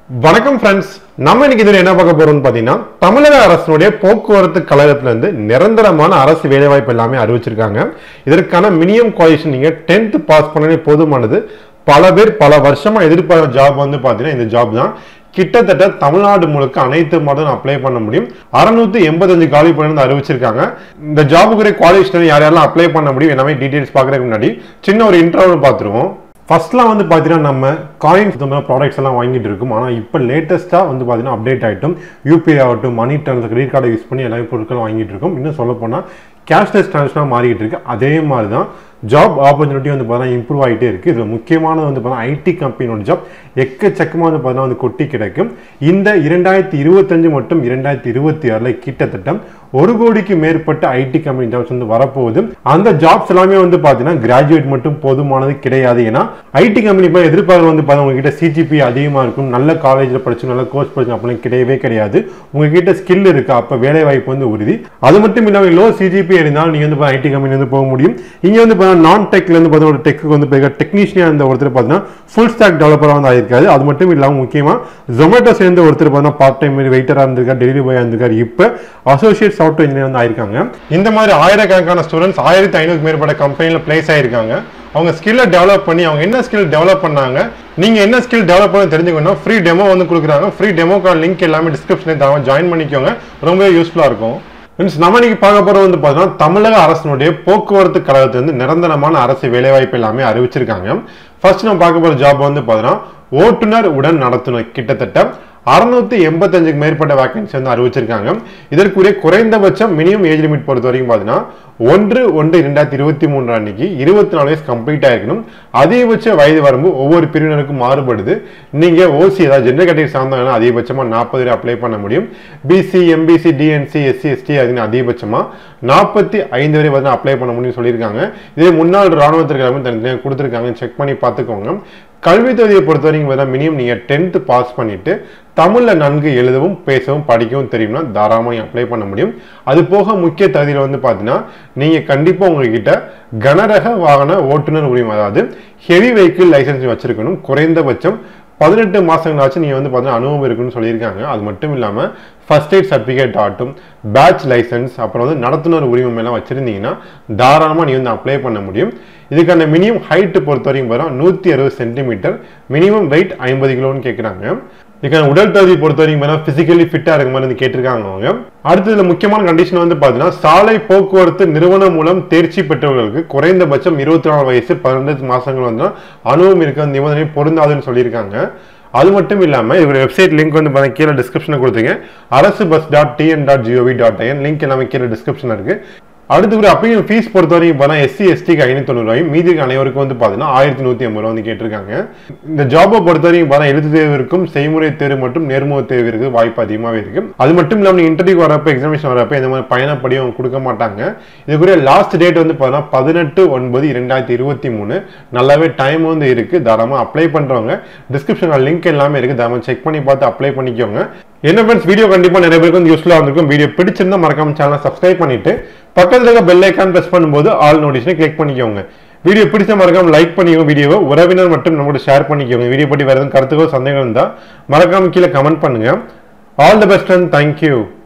வணக்கம் ஃப்ரெண்ட்ஸ் நம்ம இன்னைக்கு இதில் என்ன பார்க்க போறோம்னு பார்த்தீங்கன்னா தமிழக அரசினுடைய போக்குவரத்து கழகத்திலிருந்து நிரந்தரமான அரசு வேலைவாய்ப்பு எல்லாமே அறிவிச்சிருக்காங்க இதற்கான மினிமம் குவாலிஃபிகேஷன் நீங்க டென்த் பாஸ் பண்ணவே போதுமானது பல பேர் பல வருஷமா எதிர்பார்க்குற ஜாப் வந்து பார்த்தீங்கன்னா இந்த ஜாப் தான் கிட்டத்தட்ட தமிழ்நாடு முழுக்க அனைத்து மாதம் அப்ளை பண்ண முடியும் அறுநூத்தி எண்பத்தஞ்சு காலி பண்ணி அறிவிச்சிருக்காங்க இந்த ஜாபுக்குரிய குவாலிஃபிகேஷன் யார் யாரெல்லாம் அப்ளை பண்ண முடியும் எல்லாமே டீடைல்ஸ் பார்க்கறதுக்கு முன்னாடி சின்ன ஒரு இன்டர்வியூ பார்த்துருவோம் ஃபர்ஸ்ட்லாம் வந்து பார்த்தீங்கன்னா நம்ம காயின்ஸ் இந்த மாதிரி ப்ராடக்ட்ஸ் எல்லாம் வாங்கிட்டு இருக்கும் ஆனால் இப்போ லேட்டஸ்ட்டாக வந்து பார்த்தீங்கன்னா அப்டேட் ஆகிட்டும் யூபிஐ ஆகட்டும் மணி ட்ரான்ஸ்ஃபர் கிரெடிட் கார்டை யூஸ் பண்ணி எல்லாமே பொருட்கள் வாங்கிட்டு இருக்கோம் இன்னும் சொல்ல போனால் கேஷ்லெஸ் ட்ரான்ஸ்ஃபராக மாறிக்கிட்டு இருக்கு அதே மாதிரி தான் ஜாப் ஆப்பர்ச்சுனிட்டி வந்து பார்த்தீங்கன்னா இம்ப்ரூவ் ஆகிட்டே இருக்குது இதில் முக்கியமானது வந்து பார்த்தீங்கன்னா ஐடி கம்பெனியோட ஜாப் எக்கச்சக்கமாக வந்து பார்த்தீங்கன்னா வந்து கொட்டி கிடக்கும் இந்த இரண்டாயிரத்தி இருபத்தஞ்சு மற்றும் இரண்டாயிரத்தி இருபத்தி ஆறில் கிட்டத்தட்ட ஒரு கோடிக்கு மேற்பட்ட ஐடி கம்பெனி ஜாப்ஸ் வந்து வரப்போகுது அந்த ஜாப்ஸ் எல்லாமே வந்து பார்த்தீங்கன்னா கிராஜுவேட் மட்டும் போதுமானது கிடையாது ஏன்னா ஐடி கம்பெனி இப்போ எதிர்பார்க்க வந்து பார்த்தீங்கன்னா உங்ககிட்ட சிஜிபி அதிகமாக இருக்கும் நல்ல காலேஜில் படிச்சு நல்ல கோர்ஸ் படிச்சு அப்படின்னு கிடையவே கிடையாது உங்ககிட்ட ஸ்கில் இருக்கு அப்போ வேலை வாய்ப்பு வந்து உறுதி அது மட்டும் இல்லாமல் லோ சிஜிபி இருந்தாலும் நீங்கள் வந்து ஐடி கம்பெனி வந்து போக முடியும் இங்கே வந்து பார்த்தீங்கன்னா நான் டெக்ல இருந்து பார்த்தீங்கன்னா ஒரு டெக்கு வந்து போய் டெக்னீஷியன் இருந்த ஒருத்தர் பார்த்தீங்கன்னா ஃபுல் ஸ்டாக் டெவலப்பராக வந்து ஆயிருக்காரு அது மட்டும் இல்லாமல் முக்கியமாக ஜொமேட்டோ சேர்ந்த ஒருத்தர் பார்த்தீங்கன்னா பார்ட் டைம் வெயிட்டராக இருந்திருக்காரு டெலிவரி பாயாக இருந்திருக்காரு இப்போ அசோசியேட் சாஃப்ட்வேர் இன்ஜினியர் வந்து ஆயிருக்காங்க இந்த மாதிரி ஆயிரக்கணக்கான ஸ்டூடெண்ட்ஸ் ஆயிரத்தி ஐநூறுக்கு மேற்பட்ட கம்பெனியில் பிளேஸ் ஆயிருக்காங்க அவங்க ஸ்கில்லை டெவலப் பண்ணி அவங்க என்ன ஸ்கில் டெவலப் பண்ணாங்க நீங்க என்ன ஸ்கில் டெவலப் பண்ண தெரிஞ்சுக்கணும் ஃப்ரீ டெமோ வந்து கொடுக்குறாங்க ஃப்ரீ டெமோக்கான லிங்க் எல்லாமே டிஸ்கிரிப்ஷனில் தராங்க ஜாயின் பண்ணிக்கோங்க ரொம்பவே யூஸ்ஃபுல்லாக இருக்கும் மீன்ஸ் நம்ம இன்னைக்கு பார்க்க போறது வந்து பார்த்தீங்கன்னா தமிழக அரசினுடைய போக்குவரத்து கழகத்திலிருந்து நிரந்தரமான அரசு வேலைவாய்ப்பு எல்லாமே அறிவிச்சிருக்காங்க ஃபர்ஸ்ட் நம்ம பார்க்க போற ஜாப் வந்து பார்த்தீங்கன்னா ஓட்டுநர் உடன் நடத்துனர் கிட்டத்தட்ட அறுநூத்தி எண்பத்தஞ்சுக்கு மேற்பட்ட வேகன்சி வந்து அறிவிச்சிருக்காங்க இதற்குரிய குறைந்தபட்சம் மினிமம் ஏஜ் லிமிட் பொறுத்த வரைக்கும் பார்த்தீங்கன்னா ஒன்று ஒன்று இரண்டாயிரத்தி இருபத்தி மூன்று அன்னைக்கு இருபத்தி நாலு வயசு கம்ப்ளீட் ஆயிருக்கணும் அதிகபட்ச வயது வரம்பு ஒவ்வொரு பிரிவினருக்கும் மாறுபடுது நீங்க ஓசி அதாவது ஜென்ரல் கேட்டகரி சார்ந்தவங்க அதிகபட்சமா நாற்பது வரை அப்ளை பண்ண முடியும் BC MBC DNC SC ST அதுன்னு அதிகபட்சமா நாற்பத்தி ஐந்து வரை வந்து அப்ளை பண்ண முடியும்னு சொல்லியிருக்காங்க இதே முன்னாள் ராணுவத்திற்கு எல்லாமே தனித்தனியாக கொடுத்துருக்காங்க செக் பண்ணி பார்த்துக்கோங்க கல்வி தகுதியை பொறுத்த வரைக்கும் பார்த்தா மினிமம் நீங்கள் டென்த்து பாஸ் பண்ணிட்டு தமிழில் நன்கு எழுதவும் பேசவும் படிக்கவும் தெரியும்னா தாராளமாக அப்ளை பண்ண முடியும் அது போக முக்கிய தகுதியில் வந்து பார்த்தீங்கன்னா நீங்கள் கண்டிப்பாக உங்ககிட்ட கனரக வாகன ஓட்டுநர் உரிமை அதாவது ஹெவி வெஹிக்கிள் லைசன்ஸ் வச்சிருக்கணும் குறைந்தபட்சம் பதினெட்டு மாதங்களாச்சும் நீங்கள் வந்து பார்த்தீங்கன்னா அனுபவம் இருக்குன்னு சொல்லியிருக்காங்க அது மட்டும் இல்லாமல் ஃபர்ஸ்ட் எய்ட் சர்டிஃபிகேட் ஆகட்டும் பேட்ச் லைசன்ஸ் அப்புறம் வந்து நடத்துனர் உரிமம் எல்லாம் வச்சுருந்தீங்கன்னா தாராளமாக நீ வந்து அப்ளை பண்ண முடியும் இதுக்கான மினிமம் ஹைட்டு பொறுத்த வரைக்கும் பார்த்தா நூற்றி அறுபது சென்டிமீட்டர் மினிமம் வெயிட் ஐம்பது கிலோன்னு கேட்குறாங்க இதுக்கான உடல் தகுதி பொறுத்த வரைக்கும் பார்த்தா பிசிக்கலி ஃபிட்டாக இருக்க மாதிரி வந்து கேட்டிருக்காங்க அவங்க அடுத்ததுல முக்கியமான கண்டிஷன் வந்து பார்த்தீங்கன்னா சாலை போக்குவரத்து நிறுவனம் மூலம் தேர்ச்சி பெற்றவர்களுக்கு குறைந்தபட்சம் இருபத்தி நாலு வயசு பன்னெண்டு மாசங்கள் வந்து அனுபவம் இருக்க நிபந்தனை பொருந்தாதுன்னு சொல்லியிருக்காங்க அது மட்டும் இல்லாமல் இவங்க வெப்சைட் லிங்க் வந்து பார்த்தீங்கன்னா கீழே டிஸ்கிரிப்ஷனில் கொடுத்துங்க அரசு bus dot TN dot gov dot IN link எல்லாமே கீழே டிஸ்கிரிப்ஷனில் இருக்கு அடுத்து கூட அப்பயும் ஃபீஸ் பொறுத்த வரைக்கும் பார்த்தா எஸ்சி எஸ்டிக்கு ஐநூத்தி தொண்ணூறு மீதி அனைவருக்கும் வந்து பார்த்தீங்கன்னா ஆயிரத்தி நூற்றி ஐம்பது ரூபா வந்து கேட்டிருக்காங்க இந்த ஜாபை பொறுத்த வரைக்கும் பார்த்தா எழுத்து தேர்வு இருக்கும் செய்முறை தேர்வு மற்றும் நேர்முக தேர்வு இருக்கு வாய்ப்பு அதிகமாகவே இருக்கு அது மட்டும் இல்லாமல் இன்டர்வியூ வரப்ப எக்ஸாமினேஷன் வரப்ப இந்த மாதிரி பயணப்படி அவங்க கொடுக்க மாட்டாங்க இதுக்குரிய லாஸ்ட் டேட் வந்து பார்த்தீங்கன்னா பதினெட்டு ஒன்பது இரண்டாயிரத்தி இருபத்தி மூணு நல்லாவே டைம் வந்து இருக்கு தாராளமாக அப்ளை பண்றவங்க டிஸ்கிரிப்ஷனில் லிங்க் எல்லாமே இருக்கு தாராளமாக செக் பண்ணி பார்த்து அப்ளை பண்ணிக்கோங்க என்ன ஃப்ரெண்ட்ஸ் வீடியோ கண்டிப்பாக நிறைய பேருக்கு வந்து யூஸ்ஃபுல்லாக இருந்திருக்கும் வீடியோ பிடிச்சிருந்தா மறக்காம சேனலை சப்ஸ்கிரைப் பண்ணிட்டு பக்கத்தில் இருக்க பெல் ஐக்கான் ப்ரெஸ் பண்ணும்போது ஆல் நோட்டிஃபிகேஷன் கிளிக் பண்ணிக்கோங்க வீடியோ பிடிச்ச மறக்காம லைக் பண்ணிக்கோங்க வீடியோவை உறவினர் மட்டும் நம்மளோட ஷேர் பண்ணிக்கோங்க வீடியோ பற்றி வேறு எதுவும் கருத்துக்கோ சந்தேகம் இருந்தால் மறக்காம கீழே கமெண்ட் பண்ணுங்க all the best and thank you